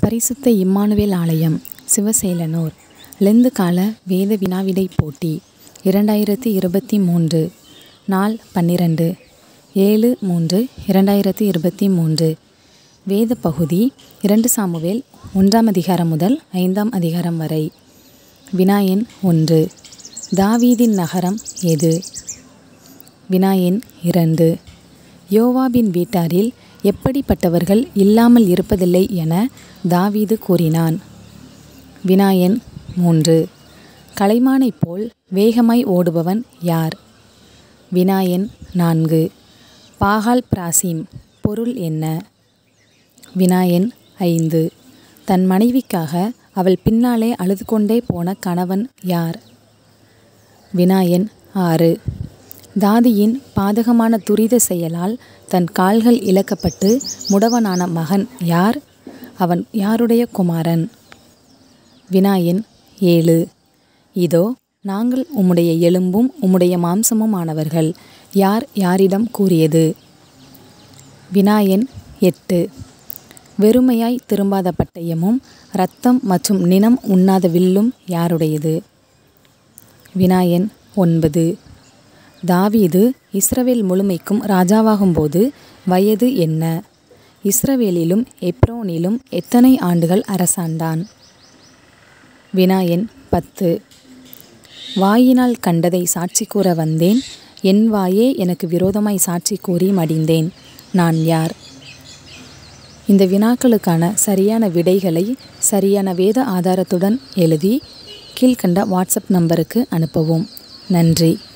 பரிசுத்த இம்மானுவேல் ஆலயம் சிவசேலனூர் லெந்து கால வேத வினாவிடை போட்டி இரண்டாயிரத்தி இருபத்தி மூன்று நாள் பன்னிரண்டு ஏழு மூன்று இரண்டாயிரத்தி இருபத்தி மூன்று வேத பகுதி இரண்டு சாமுவேல் ஒன்றாம் அதிகாரம் முதல் ஐந்தாம் அதிகாரம் வரை வினா எண் ஒன்று தாவீதின் நகரம் எது வினா எண் இரண்டு யோவாபின் வீட்டாரில் எப்படிப்பட்டவர்கள் இல்லாமல் இருப்பதில்லை என தாவீது கூறினான் வினா எண் மூன்று கலைமானைப் போல் வேகமாய் ஓடுபவன் யார் வினா எண் நான்கு பாகால் பிராசிம் பொருள் என்ன வினா எண் ஐந்து தன் மனைவிக்காக அவள் பின்னாலே அழுது கொண்டே போன கணவன் யார் வினா எண் ஆறு தாதியின் பாதகமான துரித செயலால் தன் கால்கள் இழக்கப்பட்டு முடவனான மகன் யார் அவன் யாருடைய குமாரன் வினா எண் ஏழு இதோ நாங்கள் உம்முடைய எலும்பும் உம்முடைய மாம்சமும் ஆனவர்கள் யார் யாரிடம் கூறியது வினா எண் எட்டு வெறுமையாய் திரும்பாத பட்டயமும் இரத்தம் மற்றும் நினம் உண்ணாத வில்லும் யாருடையது வினா எண் ஒன்பது தாவீது இஸ்ரவேல் முழுமைக்கும் ராஜாவாகும்போது வயது என்ன இஸ்ரவேலிலும் எப்ரோனிலும் எத்தனை ஆண்டுகள் அரசாண்டான் வினா எண் பத்து வாயினால் கண்டதை சாட்சி கூற வந்தேன் என் வாயே எனக்கு விரோதமாய் சாட்சி கூறி மடிந்தேன் நான் யார் இந்த வினாக்களுக்கான சரியான விடைகளை சரியான வேத ஆதாரத்துடன் எழுதி கீழ்கண்ட வாட்ஸ்அப் நம்பருக்கு அனுப்பவும் நன்றி